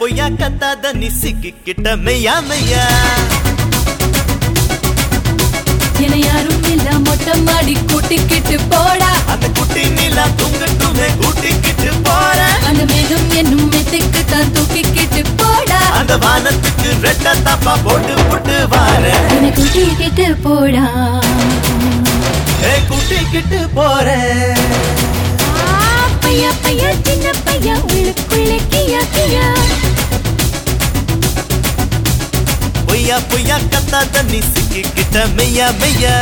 பொய்யா கத்தாத நீ சிக்கிக்கிட்ட மெய்யா மெய்யா என யாரும் இல்ல மொட்டை மாடி கூட்டிக்கிட்டு போடா அந்த குட்டி நீலா தூங்கட்டுமே கூட்டிக்கிட்டு போற அந்த மேகம் என்னும் மெத்துக்கு தான் தூக்கிக்கிட்டு போடா அந்த வானத்துக்கு ரெட்ட தப்பா போட்டு போட்டு வார என கூட்டிக்கிட்டு போடா ஏ கூட்டிக்கிட்டு போற ஆ, பையா பையா சின்ன பையா உள்ளுக்குள்ளே கியா கியா பொய்யா பொய்யா கத்தாத நீ சிக்கிக்கிட்ட மெய்யா மெய்யா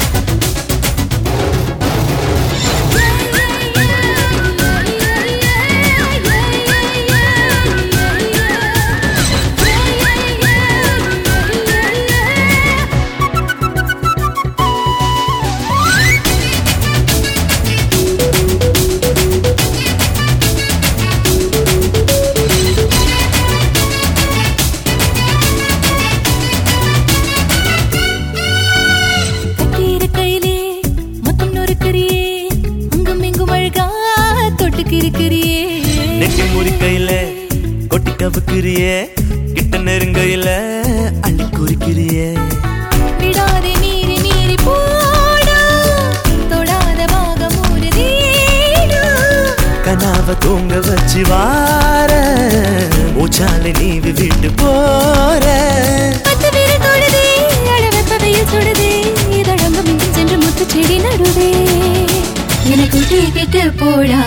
கட்டியிரு கையிலே மொத்தம் நொறுக்கிறியே அங்கும் இங்கும் அழகா தொட்டுக்கிருக்கிறியே நெட்டி முறி கையில கொட்டி கவுக்கிறியே கிட்ட நெருங்கையில அள்ளி குறிக்கிறியே விடாதே மீறி மீறி போடா தொடாத பாகம் ஊறுதீடா கனாவ தூங்க வச்சு வார மூச்சால நீ விட்டு போற பத்து பேரு தொடுதே அழ வெப்பதையில் சுடுதே இதழங்கம் இங்கும் சென்று முத்து செடி நடுதே என கூட்டிக்கிட்டு போடா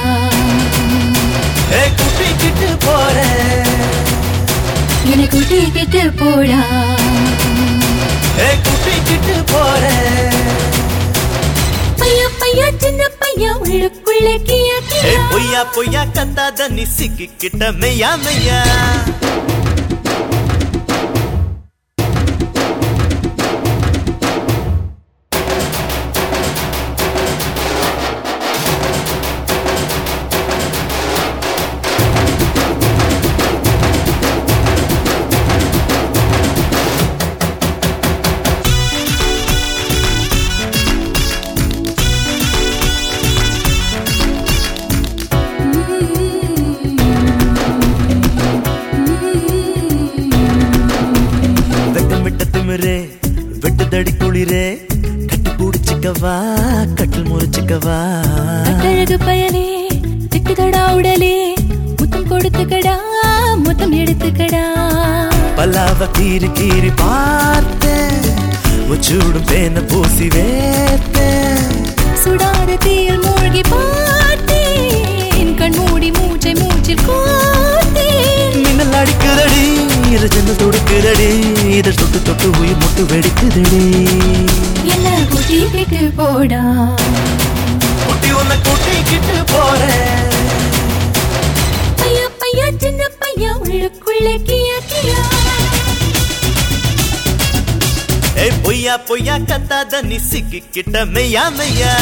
ஏ கூட்டிக்கிட்டு போற என கூட்டிக்கிட்டு போடா ஏ கூட்டிக்கிட்டு போற பையா பையா சின்ன பையா உள்ளுக்குள்ளே கியா ஏ கியா பொய்யா பொய்யா கத்தாத நீ சிக்கிக்கிட்ட மெய்யா மெய்யா வெட்டம் விட்ட திமிரே வெட்டுதடி குளிரே கட்டி பிடிச்சிக்கவா கட்டில் முறிச்சிக்கவா கட்டழகு பயலே திட்டுதடா உடலே முத்தம் கொடுத்துக்கடா முத்தம் எடுத்துக்கடா பல்லாவ கீறி கீறி பார்த்தேன் முச்சூடும் பேன பூசி வேத்தேன் சுடாத தீயில் மூழ்கி பார்த்தேன் கண் மூடி மூச்சை மூச்சில் கோத்தேன் மின்னல் அடிக்குதடி இரு ஜன்னல் தொடுக்குதடி இதழ் தொட்டு தொட்டு உயிர் முட்டு வெடிக்குதடி என்ன கூட்டிக்கிட்டு போடா குட்டி உன்னை கூட்டிக்கிட்டு போறேன் பையா பையா சின்ன பையா உள்ளுக்குள்ளே கியா கியா ஏய் பொய்யா பொய்யா கத்தாத நீ சிக்கிக்கிட்ட மெய்யா மெய்யா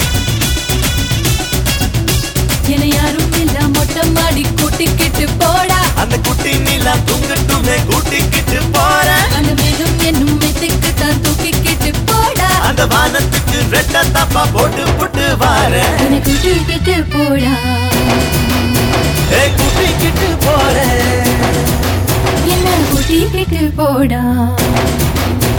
என யாரும் இல்ல மொட்டை மாடி கூட்டிக்கிட்டு போடா அந்த குட்டி நீலா தூங்கட்டுமே கூட்டிக்கிட்டு போறேன் அந்த மேகம் என்னும் மெத்துக்கு தான் தூக்கிக்கிட்டு போடா அந்த வானத்துக்கு ரெட்ட தப்பா போட்டு போட்டு வாரேன் என கூட்டிக்கிட்டு போடா ஏய் கூட்டிக்கிட்டு போறேன் என்ன கூட்டிக்கிட்டு போடா